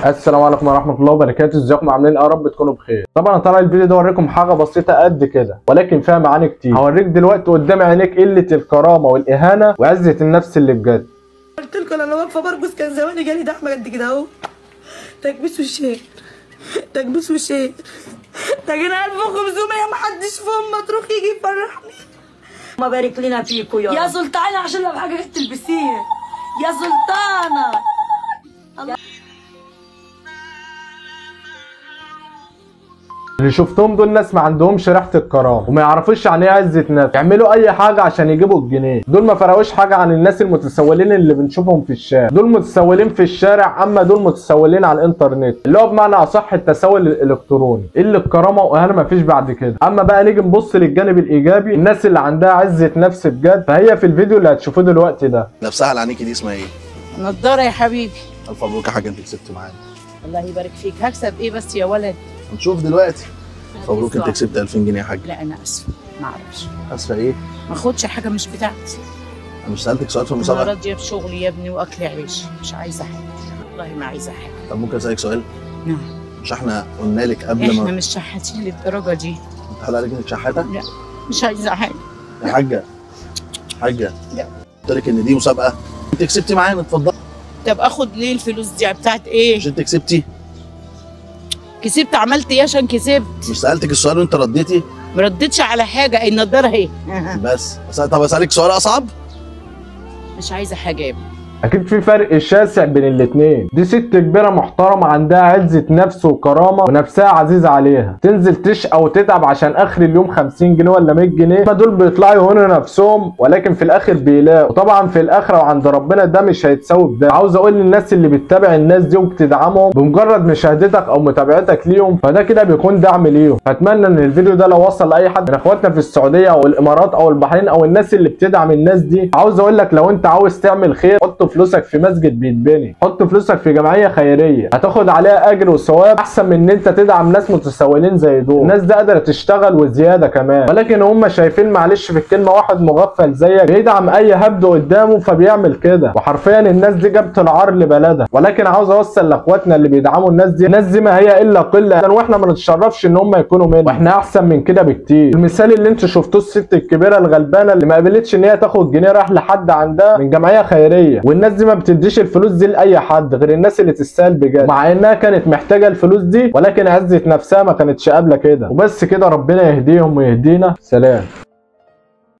السلام عليكم ورحمه الله وبركاته ازيكم عاملين ايه يا رب تكونوا بخير طبعا طالع الفيديو ده اوريكم حاجه بسيطه قد كده ولكن فيها معاني كتير هوريك دلوقتي قدام عينيك قله الكرامه والاهانه وعزه النفس اللي بجد قلت لكم انا واقفه برقص كان زماني جالي دعم قد كده اهو تكبيس وشير تكبيس وشير ده جينا 1500 محدش فيهم مطروح يجي يفرحني ما بارك لنا فيكم يا يا رب سلطانه عشان لو حاجه تلبسيها يا سلطانه اللي شفتهم دول ناس ما عندهمش ريحه الكرامه وما يعرفوش يعني ايه عزه نفس يعملوا اي حاجه عشان يجيبوا الجنيه دول ما فرقوش حاجه عن الناس المتسولين اللي بنشوفهم في الشارع دول متسولين في الشارع اما دول متسولين على الانترنت اللي هو بمعنى اصح التسول الالكتروني اللي الكرامه واهانه ما فيش بعد كده اما بقى نيجي نبص للجانب الايجابي الناس اللي عندها عزه نفس بجد فهي في الفيديو اللي هتشوفوه دلوقتي ده نفسها على عينيكي دي اسمها ايه؟ نضارة يا حبيبي الف مبروك يا حاجه انت كسبت معانا الله يبارك فيك هكسب ايه بس يا ولد هنشوف دلوقتي الف مبروك انت كسبت 2000 جنيه يا حاج لا انا اسفه ما اعرفش اسفه ايه؟ ما اخدش حاجه مش بتاعتي انا مش سالتك سؤال في انا المسابقه راضيه بشغلي يا ابني واكل عيش مش عايزه حاجه والله ما عايزه حاجه طب ممكن اسالك سؤال؟ نعم مش احنا قلنا لك قبل احنا ما مش شحاتين للدرجه دي انت حلال عليك انك شحاته؟ مش عايزه حاجه يا حاجه حاجه لا. قلت لك ان دي مسابقه انت كسبتي معانا اتفضلي طب اخد ليه الفلوس دي بتاعت ايه مش انت كسبتي؟ كسبت عملت ايه عشان كسبت مش سالتك السؤال وانت رديتي ما ردتش على حاجه النضاره اهي بس بس طب اسالك سؤال اصعب؟ مش عايزه حاجه يا ابني اكيد في فرق شاسع بين الاتنين دي ست كبيره محترمه عندها عزه نفس وكرامه ونفسها عزيزه عليها تنزل تشقى وتتعب عشان اخر اليوم 50 جنيه ولا 100 جنيه ما دول بيطلعوا يهونوا نفسهم ولكن في الاخر بيلاقوا وطبعا في الاخره وعند ربنا ده مش هيتساوي بده عاوز اقول للناس اللي بتتابع الناس دي وبتدعمهم بمجرد مشاهدتك او متابعتك ليهم فده كده بيكون دعم ليهم فاتمنى ان الفيديو ده لو وصل لاي حد من اخواتنا في السعوديه او الامارات او البحرين او الناس اللي بتدعم الناس دي عاوز اقول لك لو انت عاوز تعمل خير حط فلوسك في مسجد بيتبني حط فلوسك في جمعيه خيريه هتاخد عليها اجر وثواب احسن من ان انت تدعم ناس متسولين زي دول الناس دي قادره تشتغل وزياده كمان ولكن هم شايفين معلش في الكلمه واحد مغفل زيك بيدعم اي هبد قدامه فبيعمل كده وحرفيا الناس دي جابت العار لبلدها ولكن عاوز اوصل لاخواتنا اللي بيدعموا الناس دي الناس دي ما هي الا قله واحنا ما نتشرفش ان هم يكونوا مننا واحنا احسن من كده بكتير المثال اللي انتوا شفتوه الست الكبيره الغلبانه اللي ما قبلتش ان هي تاخد جنيه راح لحد عندها من جمعيه خيريه والناس دي ما بتديش الفلوس دي لاي حد غير الناس اللي تستاهل بجد مع انها كانت محتاجه الفلوس دي ولكن عزت نفسها ما كانتش قابله كده وبس كده ربنا يهديهم ويهدينا سلام